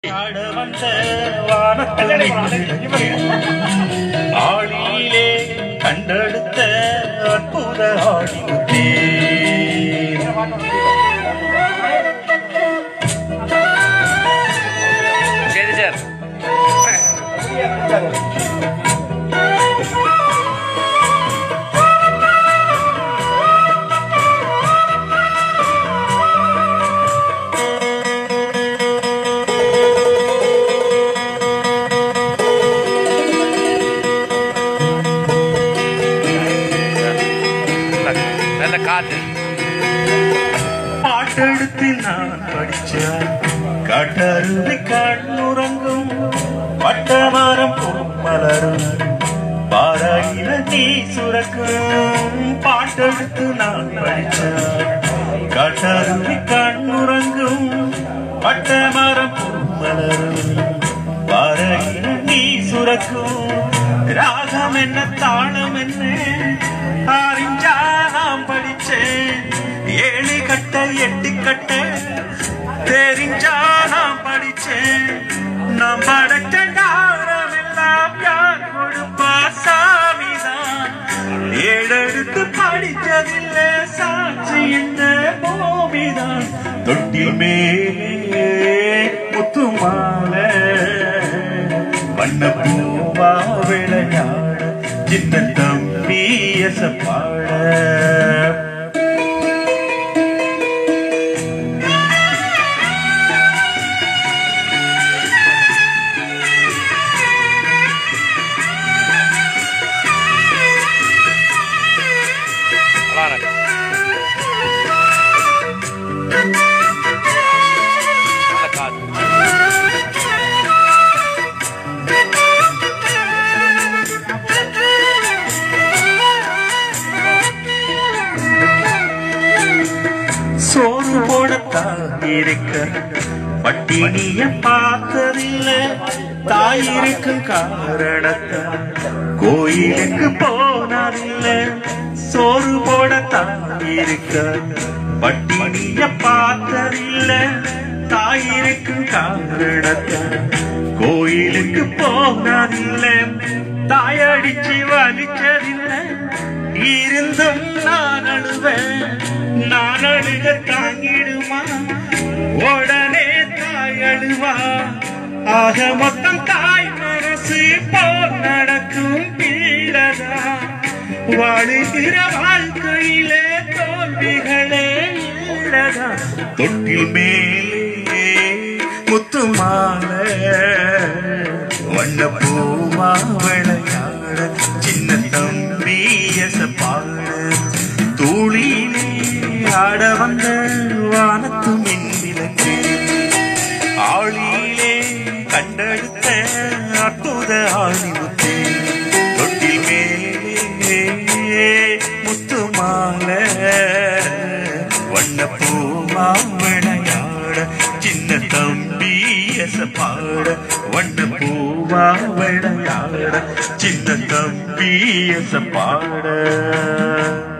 ஆட வந்த வானத்தில் ஆளியிலே கண்டெடுத்த அற்புத ஆடிமுத்தே சரி சார் நல்ல காத்து பாட்டெடுத்து நான் படிச்சேன் காட்டருவி கண்ணுறங்கும் பட்டமரம் மலரும் பாறையில நீ சுரக்கும் பாட்டெடுத்து நான் படிச்சேன் காட்டருவி கண்ணுறங்கும் பட்டமரம் மலரும் பாறையில நீ சுரக்கும் ராகம் என்ன தாளம் என்ன அறிஞ்சா நான் படிச்சேன் ஏழு கட்ட எட்டு கட்ட தெரிஞ்சா நான் படிச்சேன் நான் படைச்ச ஞானம் எல்லாம் யார் கொடுப்பா சாமிதான் ஏழெடுத்து படிச்சதில்லை சாட்சி இந்த பூமிதான் தொட்டில் மேலே முத்துமாலை வண்ண பூவா விளையாட சின்ன தம்பி எசப்பாட அழகான நல்ல காத்து சோறு போடத்தான் இருக்க பட்டினிய பார்த்ததில்ல தாய் இருக்கும் காரணத்தை கோயிலுக்கு போனதில்ல சோறு போடத்தான் இருக்க பட்டினிய பார்த்ததில்ல தாய் இருக்கும் காரணத்தை கோயிலுக்கு போனதில்லை தாயடிச்சு வலிச்சதில்லை இருந்தும் நான் அழுவேன் நான் அழுக தாங்கிடுமா உடனே தாய் அழுவா ஆக மொத்தம் தாய் மனசு போல் நடக்கும் பீடதா வாழுகிற வாழ்க்கையிலே தோல்விகளே இல்லதா தொட்டில் மேலே முத்து மாலை வண்ண பூவா விளையாட சின்ன தம்பி பாட தூளிலே ஆட வந்த வானத்து மின்விளக்கு ஆளியிலே கண்டெடுத்த அற்புத ஆணிமுத்தே தொட்டில் மேலே முத்து மாலை வண்ண பூவா விளையாட சின்ன தம்பி பாட வண்ண பூவா விளையாட சின்ன தம்பி பாட